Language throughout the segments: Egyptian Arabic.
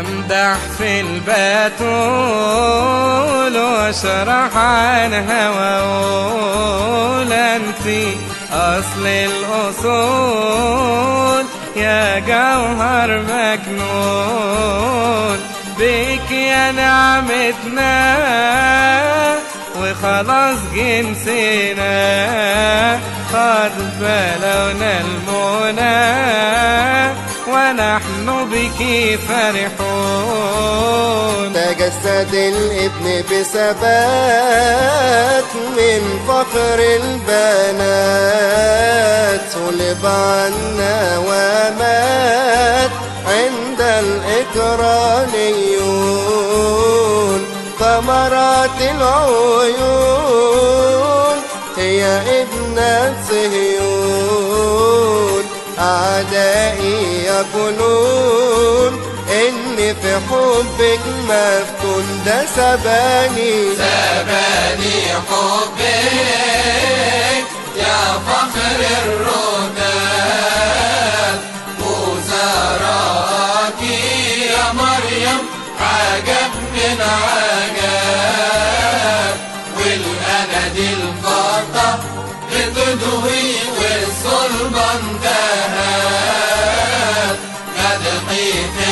امدح في البتول واشرح عنها واقول انتي اصل الاصول يا جوهر مكنون بك يا نعمتنا وخلاص جنسنا قد بلغنا المنى ونحن بك فرحون تجسد الابن بثبات من فخر البنات صلب عنا ومات عند الإكرانيون ثمرات العيون هي ابنة صهيون أعدائي يقولون إني في حبك مفتون ده سباني سباني حبك يا فخر الرداد وزاراتي يا مريم عجب من عجب والأند الخطأ بتدوي والصلبة انتهت مدحي في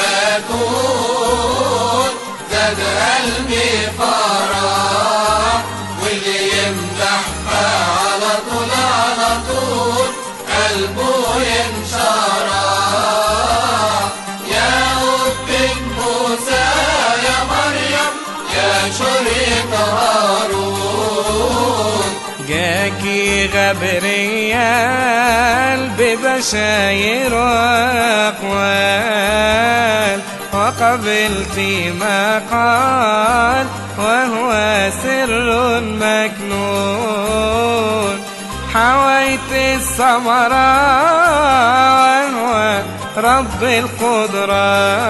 المكون زاد قلبي فرح واللي يمدحها على طول على طول قلبه ينشرح يا أبن موسى يا مريم يا شريك هارون جاكي غبريال ببشاير وأقوال وقبلت ما قال وهو سر مكنون حويت الثمرة وهو رب القدرة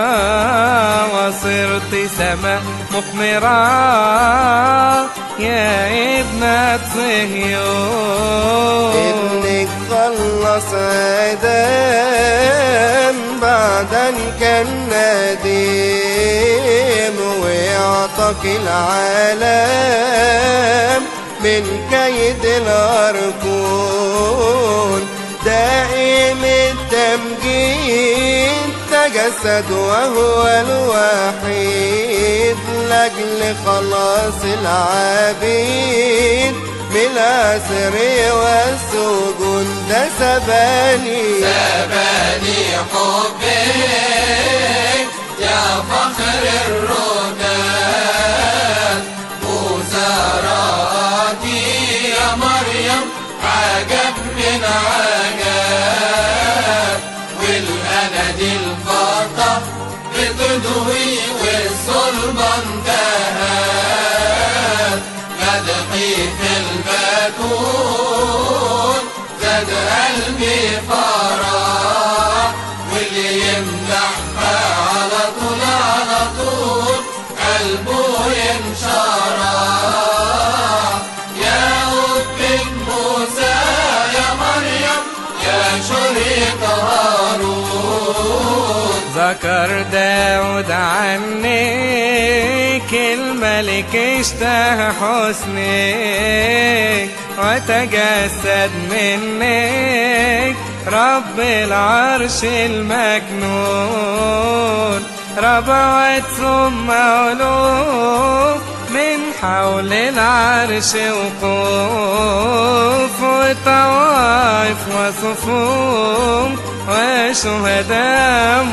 وصرت سماء مثمرة يا ابنة صهيون ابنك خلص آدم بعدا كان نديم ويعطك العالم من كيد الأركون دائم التمجيد تجسد وهو الوحيد لأجل خلاص العبيد من الأسر والسجون ده سباني سباني حبك يا فخر الرداد وزاراتي يا مريم عجب من عجب والأند الخطأ بتدوي والصلبة انتهت مدحي في المكون زاد قلبي فرح واللي يمدحها على طول على طول قلبه ينشرح يا أبن موسى يا مريم يا شريك هارون ذكر داود عنك الملك اشتهى حسنك وتجسد منك رب العرش المكنون ربوت ثم ألوف من حول العرش وقوف وطوائف وصفوف وشهداء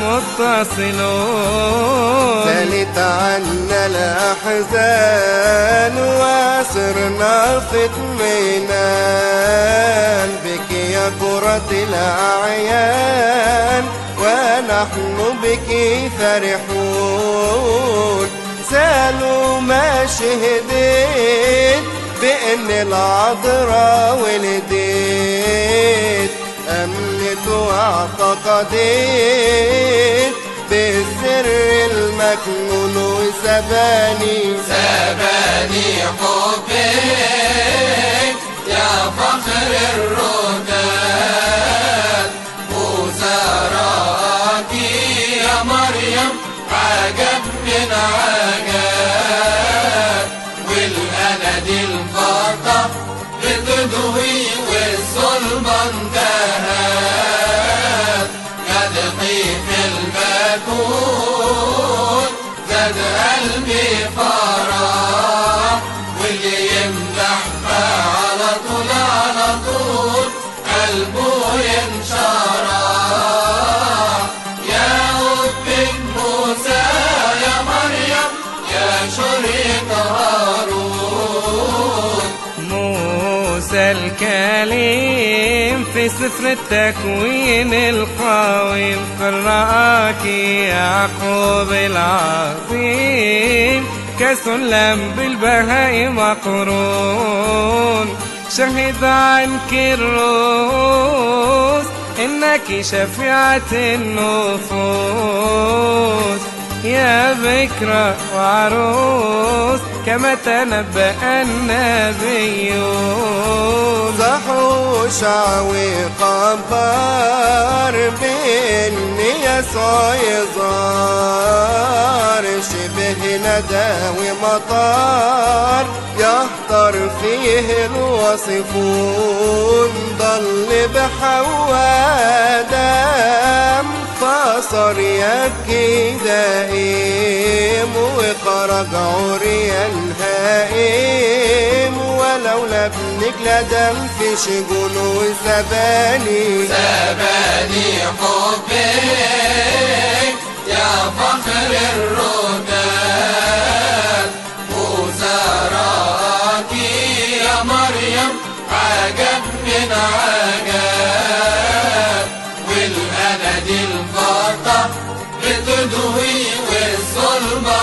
متصلون زالت عنا الأحزان وصرنا في اطمئنان بك يا كرة الأعيان ونحن بك فرحون سالوا ما شهدت بأن العذراء ولدت أمنت واعتقدت بالسر المكنون وسباني سباني حبك يا فخر الرداد وزاراتي يا مريم بتدوي والظلمة انتهت مدحي في المكون زاد قلبي فرح واللي يمدحها على طول على طول قلبه ينشرح يا أم موسى يا مريم يا شريط هارون موسى الكليم في سفر التكوين القويم قرأك يعقوب العظيم كسلم بالبهاء مقرون شهد عنك الروس إنك شفيعة النفوس يا بكرة وعروس كما تنبأ النبيون صحوشع وخبر بإن يسوع يظهر شبه ندى ومطار يحضر فيه الوصفون ضل بحوا دم فصار يبكي دائم وخرج عريا هائم ولولا ابنك لدم في شجون وزباني سباني حبك يا فخر الرجال وزراكي يا مريم عجب من عجب والأناديل الخطأ بتدوي والظلمة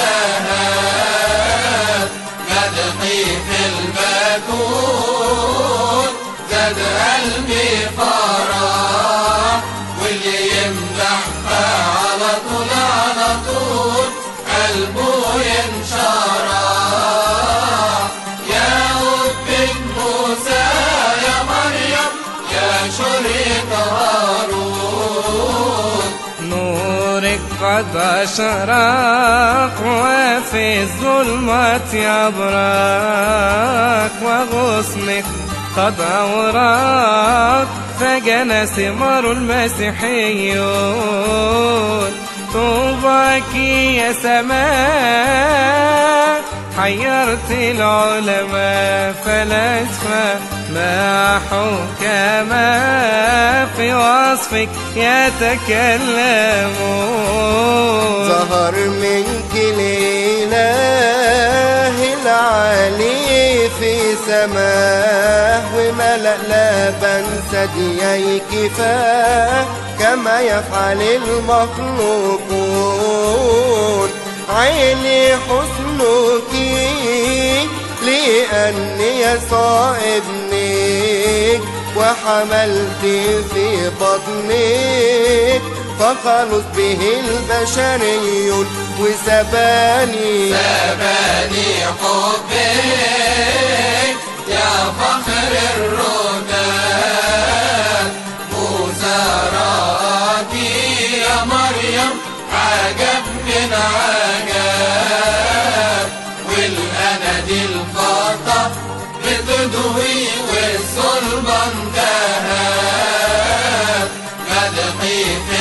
انتهت مدحي في المكون زاد قلبي فرح واللي يمدحها على طول على طول قلبه ينشرح يا أم موسى يا مريم يا شريط هارون نورك قد أشرق وفي الظلمة يبرق وغصنك قد أورق فجنى ثمار المسيحيون طوباك يا سماء حيرت العلماء فلاسفة ما حكما في وصفك يتكلمون ظهر منك الإله العالي في سماه وملأ لبن ثدييك فاه كما يفعل المخلوقون عيني حسنك لأني يسوع ابنك وحملت في بطنك فخلص به البشريون وسباني سباني حبك يا فخر الرجال وزراكي يا مريم عجب من عجب والأناديل الخطأ بتدوي والظلمة انتهت مدحي في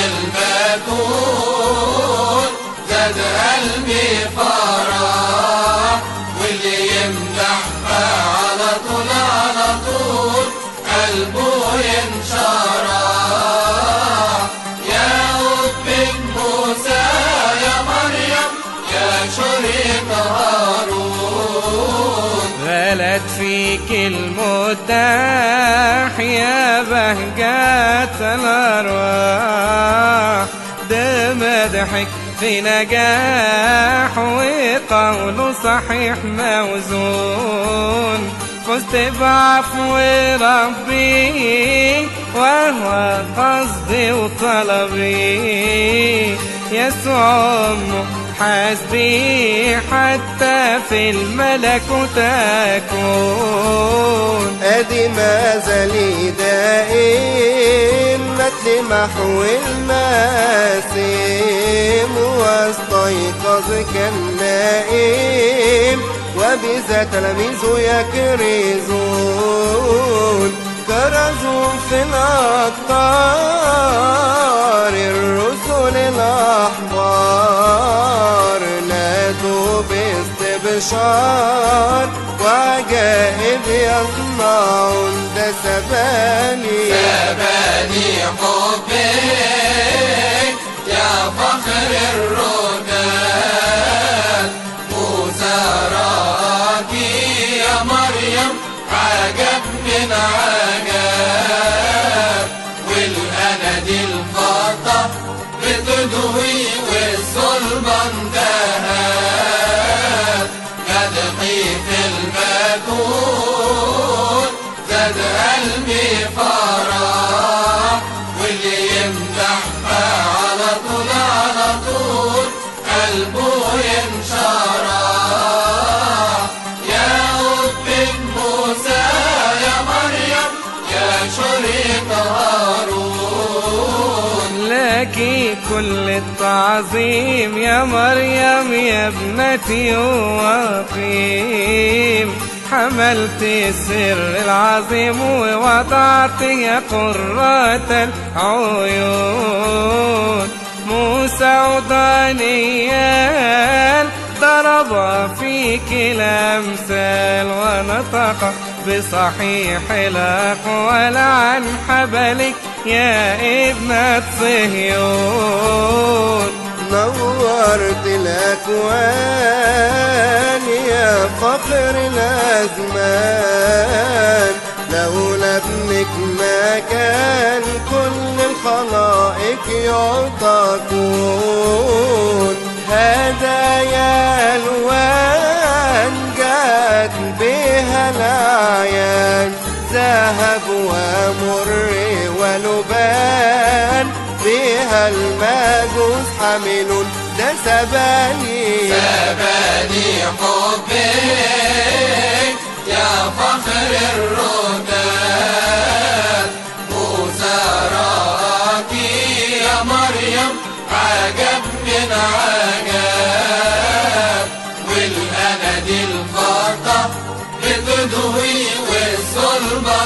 المكون زاد قلبي فرح واللي يمدحها على طول على طول قلبه ينشرح يا أم موسى يا مريم يا شريط هارون غلت فيك المداح يا بهجة الأرواح ده مدحك في نجاح وقوله صحيح موزون فزت بعفو ربي وهو قصدي وطلبي يسوع أمه حسبي حتى في الملكوت أكون ادي ما زالي دائم مثل محو الماسم واستيقظ كالنائم وبذا تلاميذه يكرزون كرزوا في الأقطار الرسل الأحبار نادوا باستبشار وعجائب يصنعون ده سباني سباني حبك يا فخر الرجال موسى راكي يا مريم عجب من عجب والأناديل الخطأ بتدوي والظلمة انتهت مدحي في المكون زاد قلبي فرح واللي يمدحها على طول على طول قلبه ينشرح يا أب موسى يا مريم يا شريك هارون لك كل التعظيم يا مريم يا ابنتي وقيم حملت السر العظيم ووضعت يا قرة العيون موسى ودانيال ضرب فيك الأمثال ونطق بصحيح الأقوال عن حبلك يا ابنة صهيون نورت الأكوان يا فخر الأزمان لولا ابنك ما كان كل الخلائق يعتقون هدايا ألوان جات بها الأعيان ذهب ومر ولبان بها المجوس حاملون ده سباني سباني حبك يا فخر الرجال موسى راكي يا مريم عجب من عجب والأناديل الخطأ بتدوي والظلمة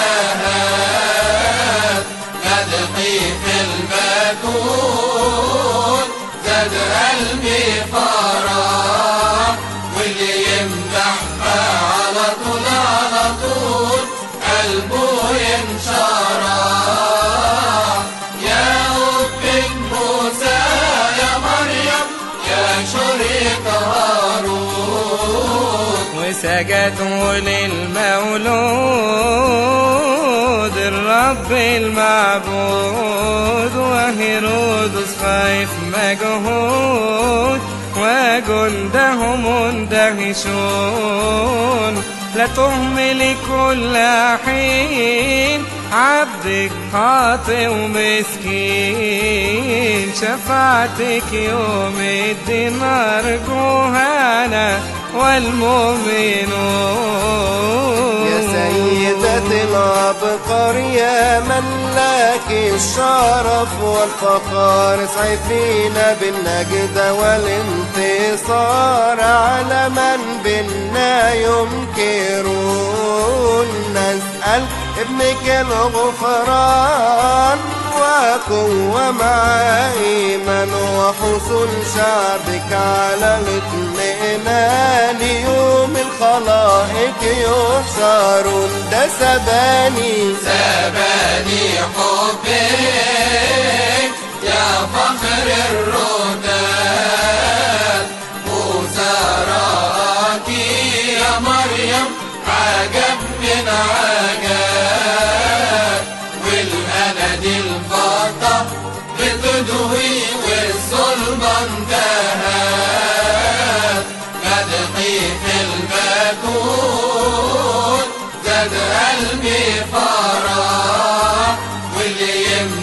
انتهت مدحي في المكون زاد قلبي فرح واللي يمدحها على طول على طول قلبه ينشرح يا أب موسى يا مريم يا شريك هارون وسجدوا للمولود الرب المعبود وهيرودس خايف مجهود وجنده مندهشون لا تهمل كل حين عبدك خاطئ ومسكين شفاعتك يوم الدين أرجوها أنا والمؤمنون يا سيدة الأبقار يا من لك الشرف والفخار اسعي فينا بالنجد والانتصار على من بنا ينكرون نسأل ابنك الغفران وقوة مع إيمان وحصول شعبك على الاطمئنان يوم الخلائق يحشرون ده سباني سباني حبك يا فخر الرجال موسى راكي يا مريم عجب من عجب والأناديل الخطأ بتدوي والظلمة انتهت مدحي في المكون زاد قلبي فرح واللي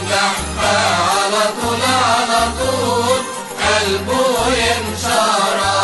يمدحها على طول على طول قلبه ينشرح